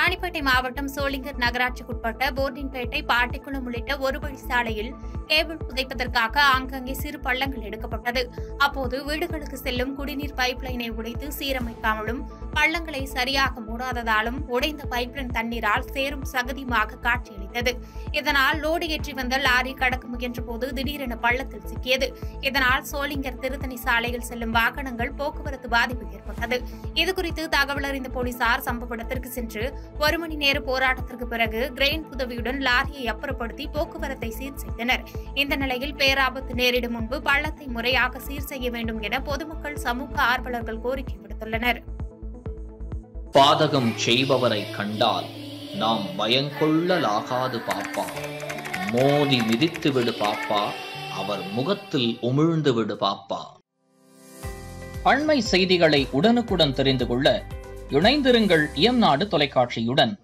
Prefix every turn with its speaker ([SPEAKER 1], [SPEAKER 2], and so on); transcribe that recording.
[SPEAKER 1] ராணிப்பேட்டை மாவட்டம் சோளிங்கர் நகராட்சிக்குட்பட்ட போர்டின்பேட்டை பாட்டிக்குளம் உள்ளிட்ட ஒரு வழி சாலையில் கேபிள் புதைப்பதற்காக ஆங்காங்கே சிறு பள்ளங்கள் எடுக்கப்பட்டது அப்போது வீடுகளுக்கு செல்லும் குடிநீர் பைப்லைனை உடைத்து சீரமைக்காமலும் பள்ளங்களை சரியாக மூடாததாலும் உடைந்த பைப்லைன் தண்ணீரால் சேரும் சகதியுமாக காட்சியளித்தது இதனால் லோடு ஏற்றி வந்த லாரி கடக்க முயன்றபோது திடீரென பள்ளத்தில் சிக்கியது இதனால் சோளிங்கர் திருத்தணி சாலையில் செல்லும் வாகனங்கள் போக்குவரத்து பாதிப்பு ஏற்பட்டது இதுகுறித்து தகவல் அறிந்த போலீசார் சம்பவ இடத்திற்கு சென்று ஒரு மணி நேர போராட்டத்திற்கு பிறகு கிரெயின் உதவியுடன் லாரியை அப்புறப்படுத்தி போக்குவரத்தை சீர் செய்தனர் இந்த நிலையில் பேராபத்து நேரிடும் முன்பு பள்ளத்தை முறையாக சீர் செய்ய வேண்டும் என பொதுமக்கள் சமூக ஆர்வலர்கள் கோரிக்கை விடுத்துள்ளனர்
[SPEAKER 2] பாதகம் செய்பவரை கண்டால் நாம் பயங்கொள்ளலாகாது பாப்பா மோதி மிதித்து விடு பாப்பா அவர் முகத்தில் உமிழ்ந்து விடு பாப்பா அண்மை செய்திகளை உடனுக்குடன் தெரிந்து கொள்ள இணைந்திருங்கள் இயம்நாடு தொலைக்காட்சியுடன்